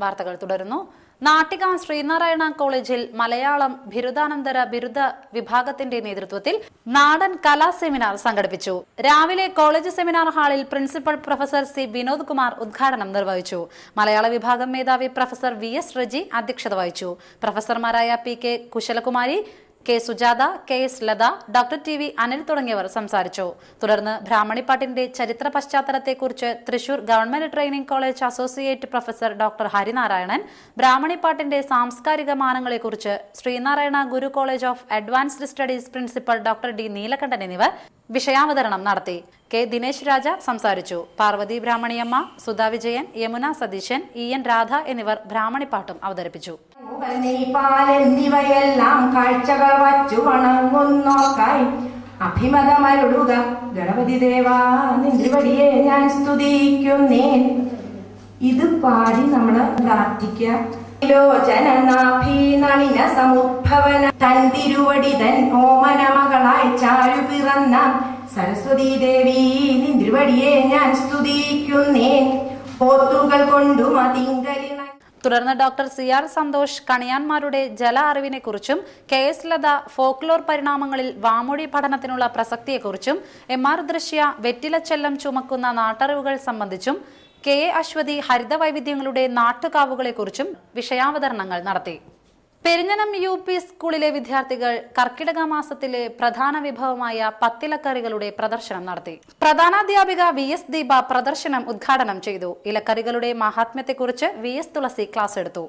വാർത്തകൾ തുടരുന്നു നാട്ടിക ശ്രീനാരായണ കോളേജിൽ മലയാളം ബിരുദാനന്തര ബിരുദ വിഭാഗത്തിന്റെ നേതൃത്വത്തിൽ നാടൻ കലാ സെമിനാർ സംഘടിപ്പിച്ചു രാവിലെ കോളേജ് സെമിനാർ ഹാളിൽ principal professor C Vinod Kumar ഉദ്ഘാടനം നിർവഹിച്ചു മലയാള വിഭാഗം മേധാവി പ്രൊഫസർ വി എസ് റജി അധ്യക്ഷത വഹിച്ചു പ്രൊഫസർമാരായ P K Kusalakumari K Sujatha K S Latha doctor T V Anil തുടങ്ങിയവർ സംസാരിച്ചു തുടർന്ന് ബ്രാഹ്മണിപ്പാട്ടിന്റെ ചരിത്ര പശ്ചാത്തലത്തെക്കുറിച്ച് Thrissur government training college associate professor doctor Harinarayanan ബ്രാഹ്മണിപ്പാട്ടിന്റെ സാംസ്കാരിക മാനങ്ങളെക്കുറിച്ച് Sreenarayana Guru college of advanced studies principal doctor D Neelakandan എന്നിവർ വിഷയാവതരണം നടത്തി കെ ദിനേശ് രാജ സംസാരിച്ചു പാർവതി ബ്രാഹ്മണിയമ്മ സുധാ വിജയൻ യമുന സതീശൻ ഇ എൻ രാധ എന്നിവർ ബ്രാഹ്മണിപ്പാട്ടും അവതരിപ്പിച്ചു എന്നിവയെല്ലാം കാഴ്ചകൾ വച്ചു വണങ്ങുന്നോർക്കായി അഭിമതമരുളുക ഗണപതി ദേവാ നിന്തിരിവടിയെ ഞാൻ സ്തുതിക്കുന്നേൻ ഇത് പാടി നമ്മള് പ്രാർത്ഥിക്കുക ലോചനാഭി നളിന സമുദ്ഭവന തൻ തിരുവടി തൻ ഓമന മകളായി ചാരു പിറന്ന സരസ്വതി ദേവി നിന്തിരിവടിയെ ഞാൻ സ്തുതിക്കുന്നേൻ പോത്തുകൾ കൊണ്ടും അതിങ്കലിണ തുടർന്ന് ഡോക്ടർ സി ആർ സന്തോഷ് കണിയാന്മാരുടെ ജല അറിവിനെക്കുറിച്ചും കെ എസ് ലത ഫോക്ലോർ പരിണാമങ്ങളിൽ വാമൊഴി പഠനത്തിനുള്ള പ്രസക്തിയെക്കുറിച്ചും എം ആർ ദൃശ്യ വെറ്റിലച്ചെല്ലം ചുമക്കുന്ന നാട്ടറിവുകൾ സംബന്ധിച്ചും കെ എ അശ്വതി ഹരിത വൈവിധ്യങ്ങളുടെ നാട്ടുകാവുകളെക്കുറിച്ചും വിഷയാവതരണങ്ങൾ നടത്തി പെരിഞ്ഞനം യു പി സ്കൂളിലെ വിദ്യാർത്ഥികൾ കർക്കിടക മാസത്തിലെ പ്രധാന വിഭവമായ പത്തിലക്കറികളുടെ പ്രദർശനം നടത്തി പ്രധാനാധ്യാപിക വി എസ് ദീപ പ്രദർശനം ഉദ്ഘാടനം ചെയ്തു ഇലക്കറികളുടെ മഹാത്മ്യത്തെക്കുറിച്ച് വി എസ് തുളസി ക്ലാസ് എടുത്തു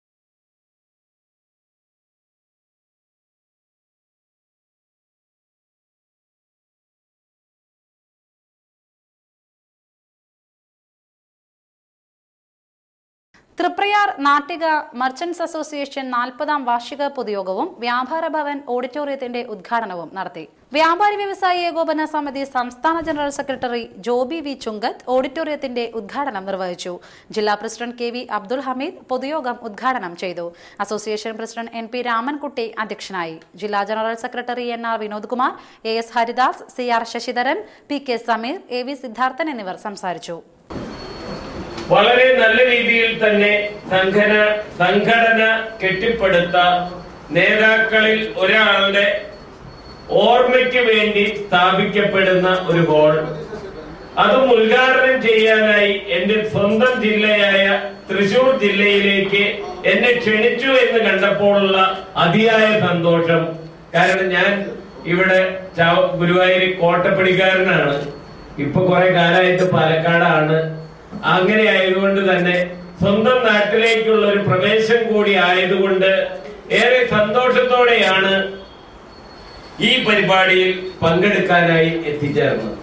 തൃപ്രയാർ നാട്ടിക മർച്ചന്റ്സ് അസോസിയേഷൻ നാൽപ്പതാം വാർഷിക പൊതുയോഗവും വ്യാപാര ഭവൻ ഓഡിറ്റോറിയത്തിന്റെ ഉദ്ഘാടനവും നടത്തി വ്യാപാരി വ്യവസായി ഏകോപന സമിതി സംസ്ഥാന general secretary Joby V Chunkath ഓഡിറ്റോറിയത്തിന്റെ ഉദ്ഘാടനം നിർവഹിച്ചു ജില്ലാ president K V Abdul Hameed പൊതുയോഗം ഉദ്ഘാടനം ചെയ്തു association president N P Ramankutty അധ്യക്ഷനായി ജില്ലാ general secretary N R Vinod Kumar A S Haridas C R Sasidharan P K Sameer A V Siddharthan എന്നിവർ സംസാരിച്ചു വളരെ നല്ല രീതിയിൽ തന്നെ സംഘടന സംഘടന കെട്ടിപ്പടുത്ത നേതാക്കളിൽ ഒരാളുടെ ഓർമ്മയ്ക്ക് വേണ്ടി സ്ഥാപിക്കപ്പെടുന്ന ഒരു ഹോൾ അതും ഉദ്ഘാടനം ചെയ്യാനായി എന്റെ സ്വന്തം ജില്ലയായ തൃശൂർ ജില്ലയിലേക്ക് എന്നെ ക്ഷണിച്ചു എന്ന് കണ്ടപ്പോഴുള്ള അതിയായ സന്തോഷം കാരണം ഞാൻ ഇവിടെ ചാവ- ഗുരുവായൂർ കോട്ടപ്പടിക്കാരനാണ് ഇപ്പൊ കുറെ കാലമായിട്ട് പാലക്കാടാണ് അങ്ങനെ ആയതുകൊണ്ട് തന്നെ സ്വന്തം നാട്ടിലേക്കുള്ള ഒരു പ്രവേശം കൂടി ആയതുകൊണ്ട് ഏറെ സന്തോഷത്തോടെയാണ് ഈ പരിപാടിയിൽ പങ്കെടുക്കാനായി എത്തിച്ചേർന്നത്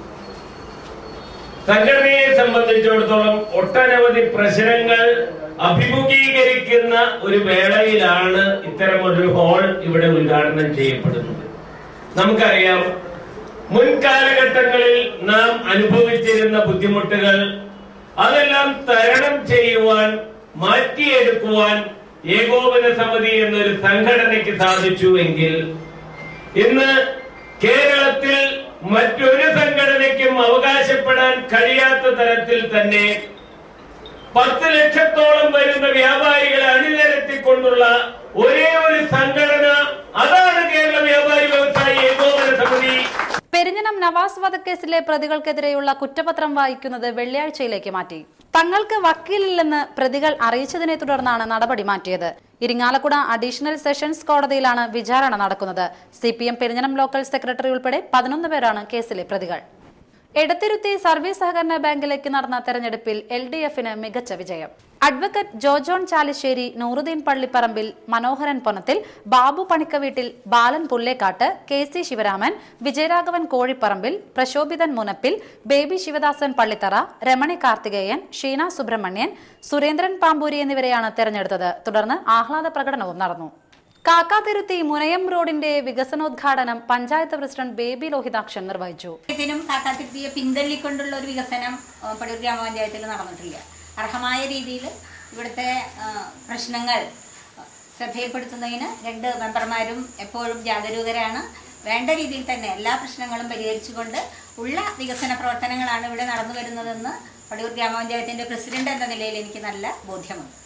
സംഘടനയെ സംബന്ധിച്ചിടത്തോളം ഒട്ടനവധി പ്രശ്നങ്ങൾ അഭിമുഖീകരിക്കുന്ന ഒരു വേളയിലാണ് ഇത്തരം ഒരു ഹാൾ ഇവിടെ ഉദ്ഘാടനം ചെയ്യപ്പെടുന്നത് നമുക്കറിയാം മുൻകാലഘട്ടങ്ങളിൽ നാം അനുഭവിച്ചിരുന്ന ബുദ്ധിമുട്ടുകൾ അതെല്ലാം തരണം ചെയ്യുവാൻ മാറ്റിയെടുക്കുവാൻ ഏകോപന സമിതി എന്നൊരു സംഘടനയ്ക്ക് സാധിച്ചു എങ്കിൽ ഇന്ന് കേരളത്തിൽ മറ്റൊരു സംഘടനയ്ക്കും അവകാശപ്പെടാൻ കഴിയാത്ത തരത്തിൽ തന്നെ പത്ത് ലക്ഷത്തോളം വരുന്ന വ്യാപാരികളെ അണിനിരത്തിക്കൊണ്ടുള്ള ഒരേ ഒരു സംഘടന അതാണ് കേരള വ്യാപാരി വ്യവസായി ഏകോപന സമിതി പെരിഞ്ഞനം നവാസ് വധക്കേസിലെ പ്രതികൾക്കെതിരെയുള്ള കുറ്റപത്രം വായിക്കുന്നത് വെള്ളിയാഴ്ചയിലേക്ക് മാറ്റി തങ്ങൾക്ക് വക്കീലില്ലെന്ന് പ്രതികൾ അറിയിച്ചതിനെ തുടർന്നാണ് നടപടി മാറ്റിയത് ഇരിങ്ങാലക്കുട അഡീഷണൽ സെഷൻസ് കോടതിയിലാണ് വിചാരണ നടക്കുന്നത് C P M Perinjanam local secretary ഉൾപ്പെടെ പതിനൊന്ന് പേരാണ് കേസിലെ പ്രതികൾ എടത്തിരുത്തി സർവീസ് സഹകരണ ബാങ്കിലേക്ക് നടന്ന തെരഞ്ഞെടുപ്പിൽ എൽ ഡി എഫിന് മികച്ച വിജയം advocate Jojon Chalissery Nooruddin Pallipparambil Manoharan Ponathil Babu Panikkaveettil Balan Pullekkatt K C Sivaraman Vijayaraghavan Kozhiparambil Prashobhithan Munappil Baby Sivadasan Pallithara Ramani Karthikeyan Sheena Subramanian Surendran Pamboori എന്നിവരെയാണ് തെരഞ്ഞെടുത്തത് തുടർന്ന് ആഹ്ലാദ പ്രകടനവും നടന്നു കാക്കാതിരുത്തി മുനയം റോഡിന്റെ വികസനോദ്ഘാടനം പഞ്ചായത്ത് പ്രസിഡന്റ് ബേബി ലോഹിതാക്ഷൻ നിർവഹിച്ചു ഇതിനും കാക്കാത്തിരുത്തിയെ പിന്തള്ളിക്കൊണ്ടുള്ള ഒരു വികസനം ആ, പടൂർ ഗ്രാമപഞ്ചായത്തിൽ നടന്നിട്ടില്ല അർഹമായ രീതിയിൽ ഇവിടുത്തെ ആ, പ്രശ്നങ്ങൾ ശ്രദ്ധയിൽപ്പെടുത്തുന്നതിന് രണ്ട് മെമ്പർമാരും എപ്പോഴും ജാഗരൂകരാണ് വേണ്ട രീതിയിൽ തന്നെ എല്ലാ പ്രശ്നങ്ങളും പരിഹരിച്ചുകൊണ്ട് ഉള്ള വികസന പ്രവർത്തനങ്ങളാണ് ഇവിടെ നടന്നു വരുന്നതെന്ന് പടൂർ ഗ്രാമപഞ്ചായത്തിന്റെ പ്രസിഡന്റ് എന്ന നിലയിൽ എനിക്ക് നല്ല ബോധ്യമുണ്ട്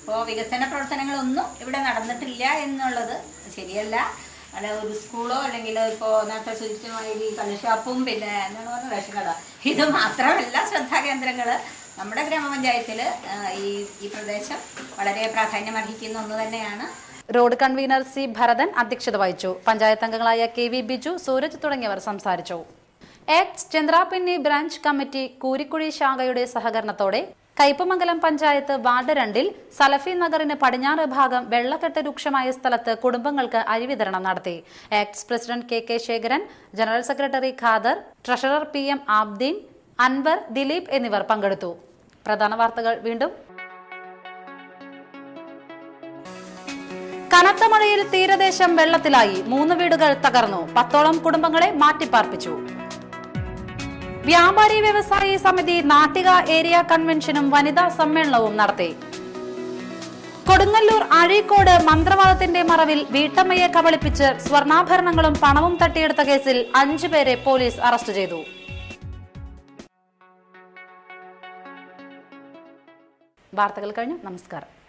അപ്പോൾ വികസന പ്രവർത്തനങ്ങളൊന്നും ഇവിടെ നടന്നിട്ടില്ല എന്നുള്ളത് ശരിയല്ല അല്ല ഒരു സ്കൂളോ അല്ലെങ്കിൽ ഇപ്പോൾ നേരത്തെ സൂചിച്ചമായ ഈ കളിഷാപ്പും പിന്നെ എന്താണ് പറഞ്ഞ റേഷൻ കട ഇത് മാത്രമല്ല ശ്രദ്ധാകേന്ദ്രങ്ങൾ നമ്മുടെ ഗ്രാമപഞ്ചായത്തിൽ ഈ ഈ പ്രദേശം വളരെ പ്രാധാന്യം അർഹിക്കുന്ന ഒന്ന് തന്നെയാണ് റോഡ് കൺവീനർ സി ഭരതൻ അധ്യക്ഷത വഹിച്ചു പഞ്ചായത്ത് അംഗങ്ങളായ കെ വി ബിജു സൂരജ് തുടങ്ങിയവർ സംസാരിച്ചു ex Chandrapinni branch committee Koorikkuzhi ശാഖയുടെ സഹകരണത്തോടെ കയ്പമംഗലം പഞ്ചായത്ത് വാർഡ് രണ്ടിൽ സലഫി നഗറിന് പടിഞ്ഞാറ് ഭാഗം വെള്ളക്കെട്ട് രൂക്ഷമായ സ്ഥലത്ത് കുടുംബങ്ങൾക്ക് അരി വിതരണം നടത്തി ex president K K Sekharan general secretary Khader treasurer P M Abdeen Anwar Dileep എന്നിവർ പങ്കെടുത്തു പ്രധാന വാർത്തകൾ വീണ്ടും കനത്ത മഴയിൽ തീരദേശം വെള്ളത്തിലായി മൂന്ന് വീടുകൾ തകർന്നു പത്തോളം കുടുംബങ്ങളെ മാറ്റിപ്പാർപ്പിച്ചു വ്യാപാരി വ്യവസായി സമിതി നാട്ടിക ഏരിയ കൺവെൻഷനും വനിതാ സമ്മേളനവും നടത്തി കൊടുങ്ങല്ലൂർ അഴീക്കോട് മന്ത്രവാദത്തിന്റെ മറവിൽ വീട്ടമ്മയെ കബളിപ്പിച്ച് സ്വർണ്ണാഭരണങ്ങളും പണവും തട്ടിയെടുത്ത കേസിൽ അഞ്ചുപേരെ പോലീസ് അറസ്റ്റ് ചെയ്തു വാർത്തകൾ കഴിഞ്ഞു നമസ്കാരം